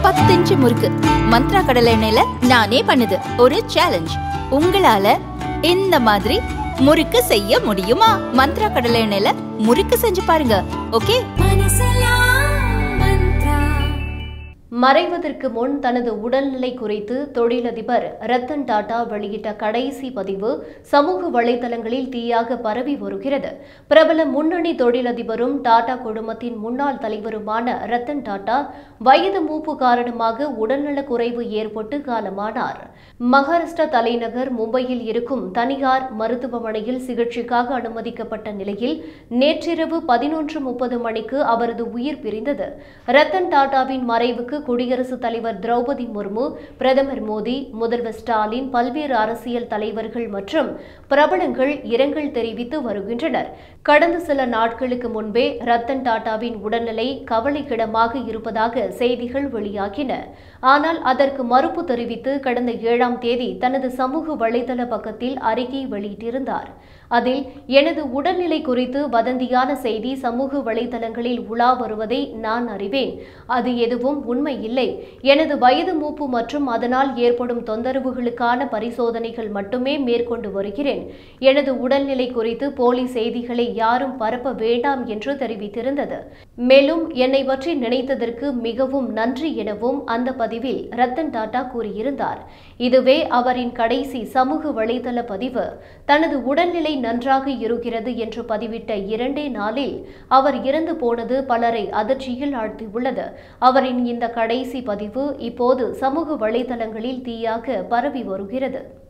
பத்து இன்ச்சு முறுக்கு மந்த்ரா கடலை எண்ணெயில நானே பண்ணுது ஒரு சேலஞ்ச் உங்களால இந்த மாதிரி முறுக்கு செய்ய முடியுமா மந்த்ரா கடலை எண்ணெயில முறுக்கு செஞ்சு பாருங்க ஓகே மறைவதற்கு முன் தனது உடல்நிலை குறித்து தொழிலதிபர் ரத்தன் டாடா வெளியிட்ட கடைசி பதிவு சமூக வலைதளங்களில் தீயாக பரவி வருகிறது பிரபல முன்னணி தொழிலதிபரும் டாடா குழுமத்தின் முன்னாள் தலைவருமான ரத்தன் டாடா வயது மூப்பு காரணமாக உடல்நலக் குறைவு ஏற்பட்டு காலமானார் மகாராஷ்டிரா தலைநகர் மும்பையில் இருக்கும் தனியார் மருத்துவமனையில் சிகிச்சைக்காக அனுமதிக்கப்பட்ட நிலையில் நேற்றிரவு பதினொன்று முப்பது மணிக்கு அவரது உயிர் பிரிந்தது ரத்தன் டாடாவின் மறைவுக்கு குடியரசுத் தலைவர் திரௌபதி முர்மு பிரதமர் மோடி முதல்வர் ஸ்டாலின் பல்வேறு அரசியல் தலைவர்கள் மற்றும் பிரபலங்கள் இரங்கல் தெரிவித்து வருகின்றனர் கடந்த சில நாட்களுக்கு முன்பே ரத்தன் டாடாவின் உடல்நிலை கவலைக்கிடமாக இருப்பதாக செய்திகள் வெளியாகின ஆனால் அதற்கு மறுப்பு தெரிவித்து கடந்த ஏழாம் தேதி தனது சமூக வலைதள பக்கத்தில் அறிக்கை வெளியிட்டிருந்தார் அதில் எனது உடல்நிலை குறித்து வதந்தியான செய்தி சமூக வலைதளங்களில் உலா வருவதை நான் அறிவேன் அது எதுவும் உண்மை இல்லை எனது வயது மூப்பு மற்றும் அதனால் ஏற்படும் தொந்தரவுகளுக்கான பரிசோதனைகள் மட்டுமே மேற்கொண்டு வருகிறேன் எனது உடல்நிலை குறித்து போலி செய்திகளை யாரும் பரப்ப வேண்டாம் என்று தெரிவித்திருந்தது மேலும் என்னை பற்றி நினைத்ததற்கு மிகவும் நன்றி எனவும் அந்த பதிவில் ரத்தன் டாடா கூறியிருந்தார் இதுவே அவரின் கடைசி சமூக வலைதள பதிவு தனது உடல்நிலை நன்றாக இருக்கிறது என்று பதிவிட்ட இரண்டே நாளில் அவர் இறந்து போனது பலரை அதிர்ச்சியில் ஆழ்த்தியுள்ளது அவரின் இந்த கடைசி பதிவு இப்போது சமூக வலைதளங்களில் தீயாக பரவி வருகிறது